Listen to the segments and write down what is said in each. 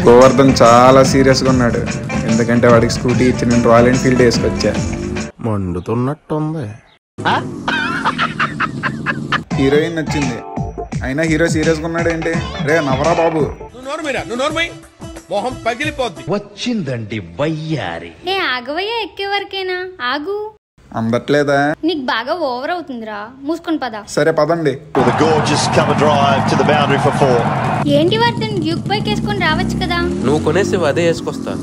గోవర్ధన్ చాలా సీరియస్గా ఉన్నాడు ఎందుకంటే వాడికి స్కూటీ ఇచ్చి నేను రాయల్ ఎన్ఫీల్డ్ వేసుకొచ్చా మండుతున్నట్టుంది హీరోయిన్ నచ్చింది అయినా హీరో సీరియస్గా ఉన్నాడు ఏంటి రే నవరా బాబు నువ్వు నోరుమీరా నువ్వు నోరుమై మొహం పగిలిపోద్ది వచ్చిందండి వయ్యారి ఏ ఆగవయ్యా ఎక్కే వరకేనా ఆగు అందట్లేదా నీకు బాగా ఓవర్ అవుతుందిరా మూసుకొని పద సరే పదండి With a gorgeous cover drive to the boundary for four. ఏంటి వర్ధన్ డ్యూక్ బైక్ వేసుకొని రావచ్చు కదా నువ్వు కొనేసి అదే వేసుకొస్తా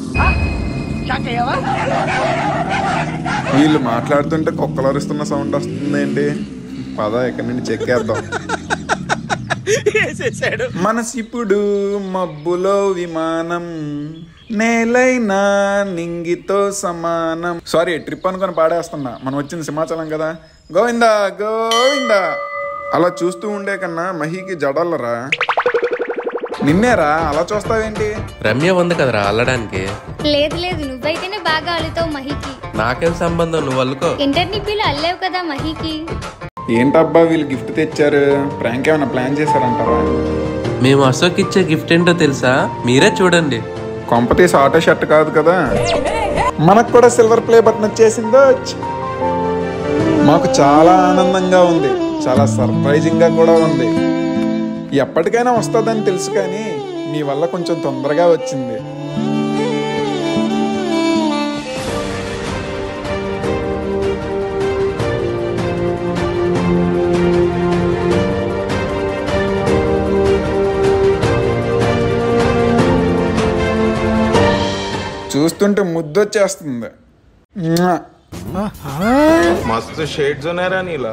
వీళ్ళు మాట్లాడుతుంటే కుక్కలు అరుస్తున్న సౌండ్ వస్తుంది ఏంటి పద ఇక్కడ నుండి చెక్కేద్దాం వేసేసాడు మనసిప్పుడు మబ్బులో విమానం నేలైనా నింగితో సమానం సారీ ట్రిప్ అనుకొని పాడేస్తున్నా మనం వచ్చింది సింహాచలం కదా గోవిందా గోవిందా అలా చూస్తూ ఉండే కన్నా మహీకి జడల్లరా నిన్నేరా అలా చూస్తావేంటి రమ్య ఉంది కదరా అల్లడానికి లేదు లేదు నువ్వైతేనే బాగా అల్లుతావు మహికి నాకేం సంబంధం నువ్వు అల్లుకో ఇంటర్ని బిల్ అల్లేవు కదా మహికి ఏంటబ్బా వీళ్ళు గిఫ్ట్ తెచ్చారు ప్రాంక్ ఏమైనా ప్లాన్ చేశారంటారా మేము అశోక్ ఇచ్చే గిఫ్ట్ ఏంటో తెలుసా మీరే చూడండి కొంపతీసి ఆటో షర్ట్ కాదు కదా మనకు కూడా సిల్వర్ ప్లే బటన్ వచ్చేసిందో మాకు చాలా ఆనందంగా ఉంది చాలా సర్ప్రైజింగ్ గా కూడా ఉంది ఎప్పటికైనా వస్తుందని తెలుసు కానీ మీ వల్ల కొంచెం తొందరగా వచ్చింది చూస్తుంటే ముద్దొచ్చేస్తుంది మ్వా. మస్తు షేడ్స్ ఉన్నారా నీలా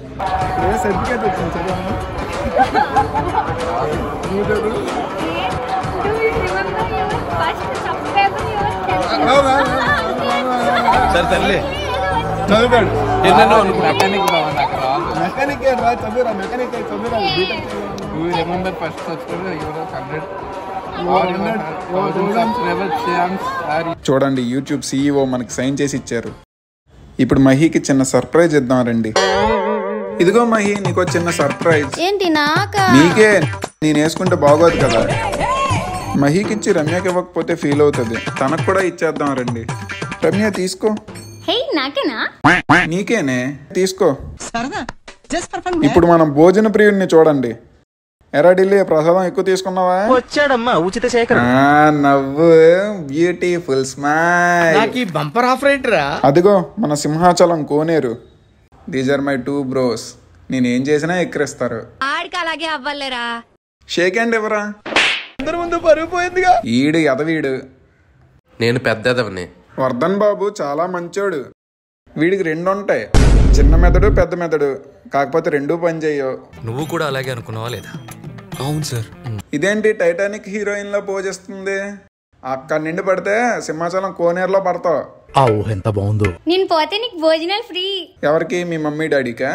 సరే తల్లి చదువుతాడు మెకానిక్ మెకానిక్ రా చదువురా మెకానిక్ చదువురా you remember first subscriber you hundred subscriber chance or చూడండి యూట్యూబ్ సీఈఓ మనకి సైన్ చేసి ఇచ్చారు ఇప్పుడు మహీకి చిన్న సర్ప్రైజ్ ఇద్దాం రండి ఇదిగో మహి నీకో చిన్న సర్ప్రైజ్ ఏంటి నాకా నీకే నేను వేసుకుంటే బాగోదు కదా మహీకి ఇచ్చి రమ్యకి ఇవ్వకపోతే ఫీల్ అవుతుంది తనకు కూడా ఇచ్చేద్దాం రండి రమ్య తీసుకో హే నాకేనా నీకేనే తీసుకో ఇప్పుడు మనం భోజన ప్రియుడిని చూడండి ఎరా ఢిల్లీ ప్రసాదం ఎక్కువ తీసుకున్నావా వచ్చాడమ్మా ఉచిత శేఖర్ ఆ, నవ్వు బ్యూటిఫుల్ స్మైల్ నాకు ఈ బంపర్ ఆఫర్ ఏంటిరా అదిగో మన సింహాచలం కోనేరు these are my two bros నేనేం చేసినా ఎక్కిరిస్తారు ఆడికి అలాగే అవ్వాలేరా షేక్ హ్యాండ్ ఎవరా అందరి ముందు పరుగు పోయిందిగా ఈడు ఎదవీడు నేను పెద్దదవని వర్ధన్ బాబు చాలా మంచోడు వీడికి రెండు ఉంటాయి చిన్న మెదడు పెద్ద మెదడు కాకపోతే రెండూ పని చేయవు నువ్వు కూడా అలాగే అనుకున్నావా లేదా అవును సార్ ఇదేంటి టైటానిక్ హీరోయిన్ లో పోజిస్తుంది అక్కడి నుండి పడితే సింహాచలం కోనేరులో పడతావు ఆ ఊహ ఎంత బాగుందో నేను పోతే నీకు భోజనాలు ఫ్రీ ఎవరికి మీ మమ్మీ డాడీకా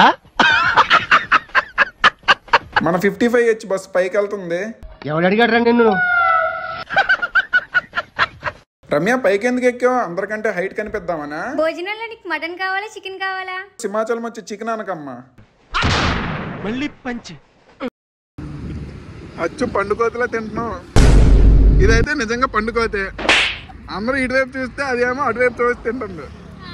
మన ఫిఫ్టీ ఫైవ్ హెచ్ బస్ పైకి వెళ్తుంది ఎవడు అడిగాడు రా నిన్ను రమ్య పైకి ఎందుకు ఎక్కావు అందరికంటే హైట్ కనిపిద్దామనా భోజనాల్లో నీకు మటన్ కావాలా చికెన్ కావాలా సింహాచలం వచ్చి చికెన్ అనకమ్మా మళ్ళీ పంచి అచ్చు పండుకోతలా తింటున్నాం ఇదైతే నిజంగా పండుకోతే అందరూ ఇటువైపు చూస్తే అదేమో అటువైపు చూసి తింటుంది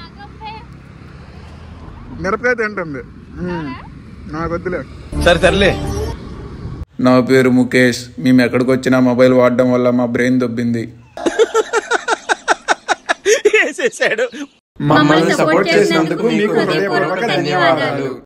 మిరపకాయ తింటుంది మ్మ్. నాకు వద్దులే సరే తల్లి నా పేరు ముఖేష్ మేము ఎక్కడికి వచ్చినా మొబైల్ వాడడం వల్ల మా బ్రెయిన్ దొబ్బింది వేసేసాడు మమ్మల్ని సపోర్ట్ చేసినందుకు మీకు హృదయపూర్వక ధన్యవాదాలు